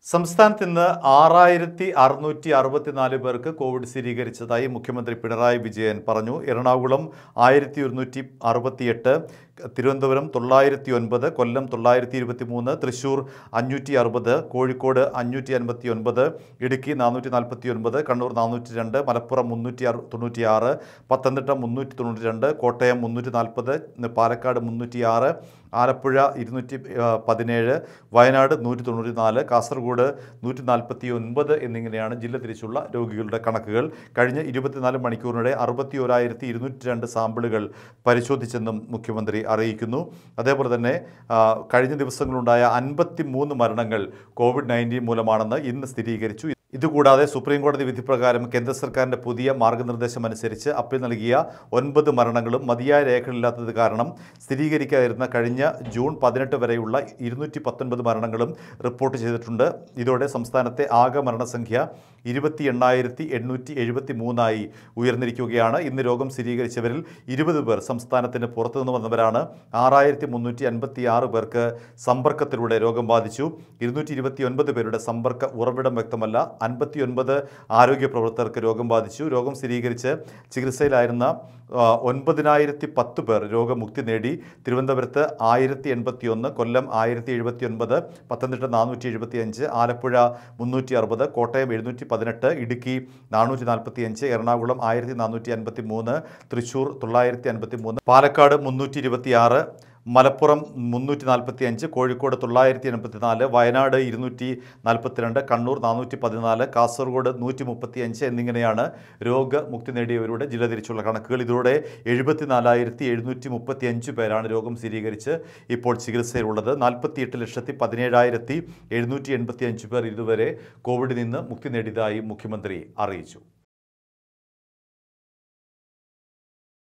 സംസ്ഥാനത്ത് ഇന്ന് ആറായിരത്തി അറുന്നൂറ്റി അറുപത്തിനാല് പേർക്ക് കോവിഡ് സ്ഥിരീകരിച്ചതായി മുഖ്യമന്ത്രി പിണറായി വിജയൻ പറഞ്ഞു എറണാകുളം ആയിരത്തി ഒരുന്നൂറ്റി അറുപത്തിയെട്ട് തിരുവനന്തപുരം തൊള്ളായിരത്തി ഒൻപത് കൊല്ലം തൊള്ളായിരത്തി ഇരുപത്തി മൂന്ന് തൃശ്ശൂർ അഞ്ഞൂറ്റി അറുപത് കോഴിക്കോട് അഞ്ഞൂറ്റി അൻപത്തി ഒൻപത് ഇടുക്കി നാനൂറ്റി നാൽപ്പത്തി ഒൻപത് കണ്ണൂർ നാനൂറ്റി രണ്ട് മലപ്പുറം മുന്നൂറ്റി അറു തൊണ്ണൂറ്റി ആറ് പത്തനംതിട്ട മുന്നൂറ്റി തൊണ്ണൂറ്റി രണ്ട് കോട്ടയം മുന്നൂറ്റി നാൽപ്പത് പാലക്കാട് മുന്നൂറ്റി ആറ് ആലപ്പുഴ ഇരുന്നൂറ്റി ആ, പതിനേഴ് വയനാട് നൂറ്റി തൊണ്ണൂറ്റി നാല് കാസർഗോഡ് നൂറ്റി നാൽപ്പത്തി ഒൻപത് എന്നിങ്ങനെയാണ് ജില്ല തിരിച്ചുള്ള രോഗികളുടെ കണക്കുകൾ കഴിഞ്ഞ ഇരുപത്തിനാല് മണിക്കൂറിനിടെ അറുപത്തി ഒരായിരത്തി ഇരുന്നൂറ്റി രണ്ട് സാമ്പിളുകൾ പരിശോധിച്ചെന്നും മുഖ്യമന്ത്രി അറിയിക്കുന്നു അതേപോലെ തന്നെ ആ, കഴിഞ്ഞ ദിവസങ്ങളുണ്ടായ അൻപത്തി മൂന്ന് മരണങ്ങൾ കോവിഡ് നയൻറ്റീൻ മൂലമാണെന്ന് ഇന്ന് സ്ഥിരീകരിച്ചു ഇതുകൂടാതെ സുപ്രീം കോടതി വിധി പ്രകാരം കേന്ദ്ര സർക്കാരിൻ്റെ പുതിയ മാർഗനിർദ്ദേശം അനുസരിച്ച് അപ്പീൽ നൽകിയ ഒൻപത് മരണങ്ങളും മതിയായ രേഖകളില്ലാത്തത് കാരണം സ്ഥിരീകരിക്കാതിരുന്ന കഴിഞ്ഞ ജൂൺ പതിനെട്ട് വരെയുള്ള ഇരുന്നൂറ്റി പത്തൊൻപത് മരണങ്ങളും റിപ്പോർട്ട് ചെയ്തിട്ടുണ്ട് ഇതോടെ സംസ്ഥാനത്തെ ആകെ മരണസംഖ്യ ഇരുപത്തി എണ്ണായിരത്തി എണ്ണൂറ്റി എഴുപത്തി മൂന്നായി ഉയർന്നിരിക്കുകയാണ് ഇന്ന് രോഗം സ്ഥിരീകരിച്ചവരിൽ ഇരുപത് പേർ സംസ്ഥാനത്തിന് പുറത്തുനിന്ന് വന്നവരാണ് ആറായിരത്തി മുന്നൂറ്റി അൻപത്തി ആറ് പേർക്ക് സമ്പർക്കത്തിലൂടെ രോഗം ബാധിച്ചു ഇരുന്നൂറ്റി ഇരുപത്തി ഒൻപത് പേരുടെ സമ്പർക്ക ഉറവിടം വ്യക്തമല്ല അൻപത്തി ഒൻപത് ആരോഗ്യ പ്രവർത്തകർക്ക് രോഗം ബാധിച്ചു രോഗം സ്ഥിരീകരിച്ച് ചികിത്സയിലായിരുന്ന ആ, ഒൻപതിനായിരത്തി പത്ത് പേർ രോഗമുക്തി നേടി തിരുവനന്തപുരത്ത് ആയിരത്തി എൺപത്തി ഒന്ന് കൊല്ലം ആയിരത്തി എഴുപത്തി ഒൻപത് പത്തനംതിട്ട നാനൂറ്റി എഴുപത്തി അഞ്ച് ആലപ്പുഴ മുന്നൂറ്റി അറുപത് കോട്ടയം എഴുന്നൂറ്റി പതിനെട്ട് ഇടുക്കി നാനൂറ്റി നാൽപ്പത്തി അഞ്ച് എറണാകുളം ആയിരത്തി നാനൂറ്റി അൻപത്തി മൂന്ന് തൃശ്ശൂർ തൊള്ളായിരത്തി അൻപത്തി മൂന്ന് പാലക്കാട് മുന്നൂറ്റി ഇരുപത്തി ആറ് മലപ്പുറം മുന്നൂറ്റി നാൽപ്പത്തി അഞ്ച് കോഴിക്കോട് തൊള്ളായിരത്തി എൺപത്തി നാല് വയനാട് ഇരുന്നൂറ്റി നാൽപ്പത്തിരണ്ട് കണ്ണൂർ നാനൂറ്റി പതിനാല് കാസർഗോഡ് നൂറ്റി മുപ്പത്തി അഞ്ച് എന്നിങ്ങനെയാണ് രോഗമുക്തി നേടിയവരുടെ ജില്ല തിരിച്ചുള്ള കണക്കുകൾ ഇതോടെ എഴുപത്തിനാലായിരത്തി എഴുന്നൂറ്റി മുപ്പത്തി അഞ്ച് പേരാണ് രോഗം സ്ഥിരീകരിച്ച് ഇപ്പോൾ ചികിത്സയിലുള്ളത് നാൽപ്പത്തി എട്ട് ലക്ഷത്തി പതിനേഴായിരത്തി എഴുന്നൂറ്റി എൺപത്തി അഞ്ച് പേർ ഇതുവരെ കോവിഡിൽ നിന്ന് മുക്തി നേടിയതായി മുഖ്യമന്ത്രി അറിയിച്ചു